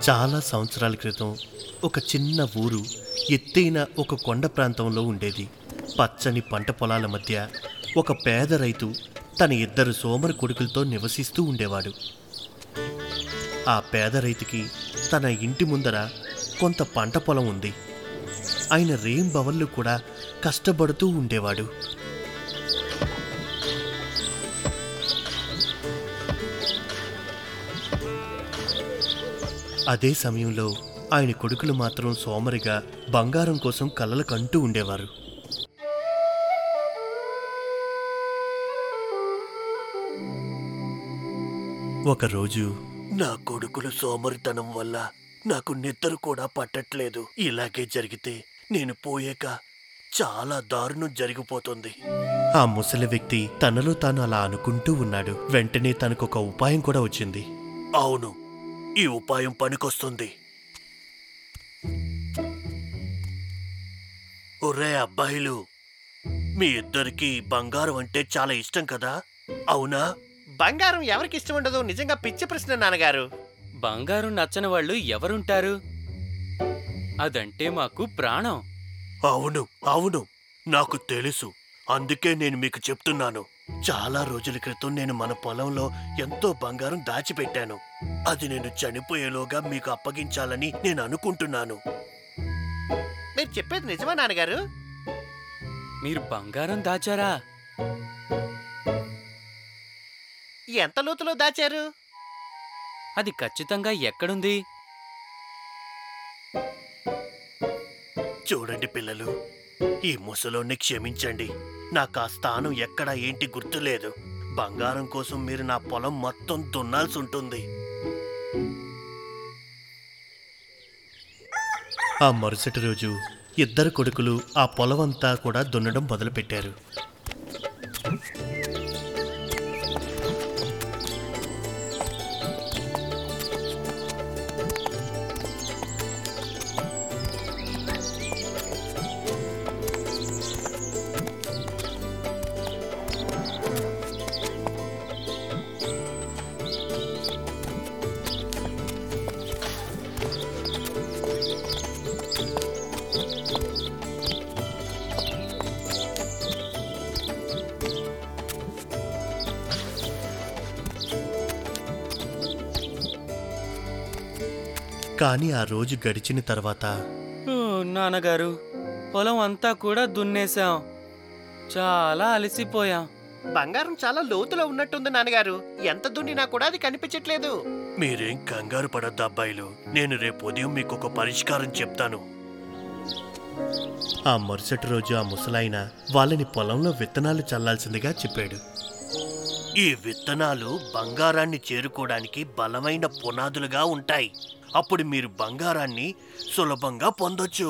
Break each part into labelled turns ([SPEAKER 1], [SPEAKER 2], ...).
[SPEAKER 1] చాలా సంవత్సరాల క్రితం ఒక చిన్న ఊరు ఎత్తైన ఒక కొండ ప్రాంతంలో ఉండేది పచ్చని పంట పొలాల మధ్య ఒక పేద రైతు తన ఇద్దరు సోమరి కొడుకులతో నివసిస్తూ ఉండేవాడు ఆ పేద రైతుకి తన ఇంటి ముందర కొంత పంట పొలం ఉంది ఆయన రేంబవళ్ళు కూడా కష్టపడుతూ ఉండేవాడు అదే సమయంలో ఆయన కొడుకులు మాత్రం సోమరిగా బంగారం కోసం కలలు కంటూ ఉండేవారు ఒకరోజు నా కొడుకులు సోమరితనం వల్ల నాకు నిద్ర కూడా పట్టట్లేదు ఇలాగే జరిగితే నేను పోయాక చాలా దారుణం జరిగిపోతుంది ఆ ముసలి వ్యక్తి తనలో తాను అలా అనుకుంటూ ఉన్నాడు వెంటనే తనకొక ఉపాయం కూడా వచ్చింది అవును ఈ ఉపాయం పనికొస్తుంది ఒరే అబ్బాయిలు మీ ఇద్దరికి బంగారం అంటే చాలా ఇష్టం కదా అవునా
[SPEAKER 2] బంగారం ఎవరికి ఇష్టం ఉండదు నిజంగా పిచ్చి ప్రశ్న నాన్నగారు
[SPEAKER 3] బంగారం నచ్చని వాళ్ళు ఎవరుంటారు అదంటే మాకు ప్రాణం
[SPEAKER 1] అవును అవును నాకు తెలుసు అందుకే నేను మీకు చెప్తున్నాను చాలా రోజుల క్రితం నేను మన పొలంలో ఎంతో బంగారం దాచిపెట్టాను అది నేను చనిపోయేలోగా మీకు అప్పగించాలని నేను అనుకుంటున్నాను
[SPEAKER 2] మీరు చెప్పేది నిజమా నాన్నగారు
[SPEAKER 3] మీరు బంగారం దాచారా
[SPEAKER 2] ఎంత లోతులో దాచారు
[SPEAKER 3] అది ఖచ్చితంగా ఎక్కడుంది
[SPEAKER 1] చూడండి పిల్లలు ఈ ముసలోని క్షమించండి నాకు ఆ స్థానం ఎక్కడ ఏంటి గుర్తులేదు బంగారం కోసం మీరు నా పొలం మొత్తం దున్నాల్సి ఉంటుంది ఆ మరుసటి రోజు ఇద్దరు కొడుకులు ఆ పొలమంతా కూడా దున్నడం మొదలుపెట్టారు కానీ ఆ రోజు గడిచిన తర్వాత
[SPEAKER 3] ఓ, నాన్నగారు పొలం అంతా కూడా దున్నేశాం చాలా అలసిపోయాం
[SPEAKER 2] బంగారం చాలా లోతులో ఉన్నట్టుంది నాన్నగారు ఎంత దున్నినా కూడా అది కనిపించట్లేదు
[SPEAKER 1] మీరేం కంగారు పడద్దు అబ్బాయిలు నేను రేపు ఉదయం మీకు ఒక పరిష్కారం చెప్తాను ఆ మరుసటి రోజు ఆ ముసలాయన వాళ్ళని పొలంలో విత్తనాలు చల్లాల్సిందిగా చెప్పాడు ఈ విత్తనాలు బంగారాన్ని చేరుకోవడానికి బలమైన పునాదులుగా ఉంటాయి అప్పుడు మీరు బంగారాన్ని సులభంగా పొందొచ్చు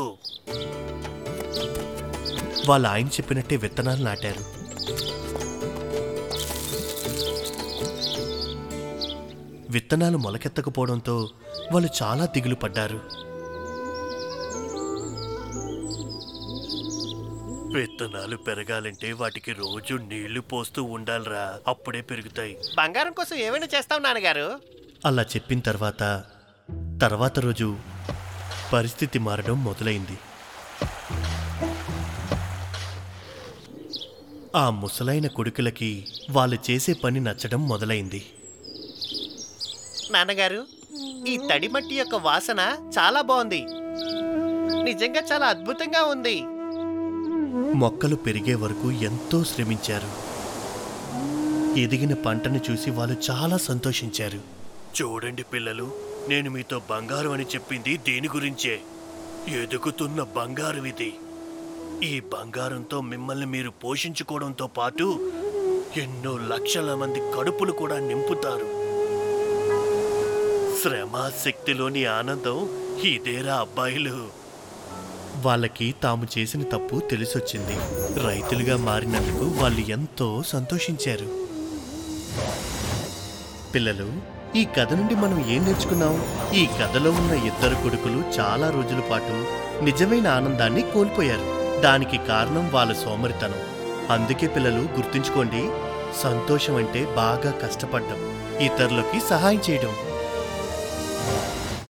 [SPEAKER 1] వాళ్ళు ఆయన చెప్పినట్టే విత్తనాలు నాటారు విత్తనాలు మొలకెత్తకపోవడంతో వాళ్ళు చాలా దిగులు పడ్డారు విత్తనాలు పెరగాలంటే వాటికి రోజు నీళ్లు పోస్తూ ఉండాలిరా అప్పుడే పెరుగుతాయి
[SPEAKER 2] బంగారం కోసం ఏమైనా చేస్తాం నాన్నగారు
[SPEAKER 1] అలా చెప్పిన తర్వాత తర్వాత రోజు పరిస్థితి మారడం మొదలైంది ఆ ముసలైన కొడుకులకి వాళ్ళు చేసే పని నచ్చడం మొదలైంది
[SPEAKER 2] నాన్నగారు ఈ తడి మట్టి యొక్క వాసన చాలా బాగుంది నిజంగా చాలా అద్భుతంగా ఉంది
[SPEAKER 1] మొక్కలు పెరిగే వరకు ఎంతో శ్రమించారు ఎదిగిన పంటను చూసి వాళ్ళు చాలా సంతోషించారు చూడండి పిల్లలు నేను మీతో బంగారం అని చెప్పింది దేని గురించే ఎదుగుతున్న బంగారం ఇది ఈ బంగారంతో మిమ్మల్ని మీరు పోషించుకోవడంతో పాటు ఎన్నో లక్షల మంది కడుపులు కూడా నింపుతారు శ్రమ శక్తిలోని ఆనందం ఇదేరా అబ్బాయిలు వాళ్ళకి తాము చేసిన తప్పు తెలిసొచ్చింది రైతులుగా మారినందుకు వాళ్ళు ఎంతో సంతోషించారు పిల్లలు ఈ కథ నుండి మనం ఏం నేర్చుకున్నాం ఈ కథలో ఉన్న ఇద్దరు కొడుకులు చాలా రోజుల పాటు నిజమైన ఆనందాన్ని కోల్పోయారు దానికి కారణం వాళ్ళ సోమరితనం అందుకే పిల్లలు గుర్తుంచుకోండి సంతోషం అంటే బాగా కష్టపడ్డం ఇతరులకి సహాయం చేయడం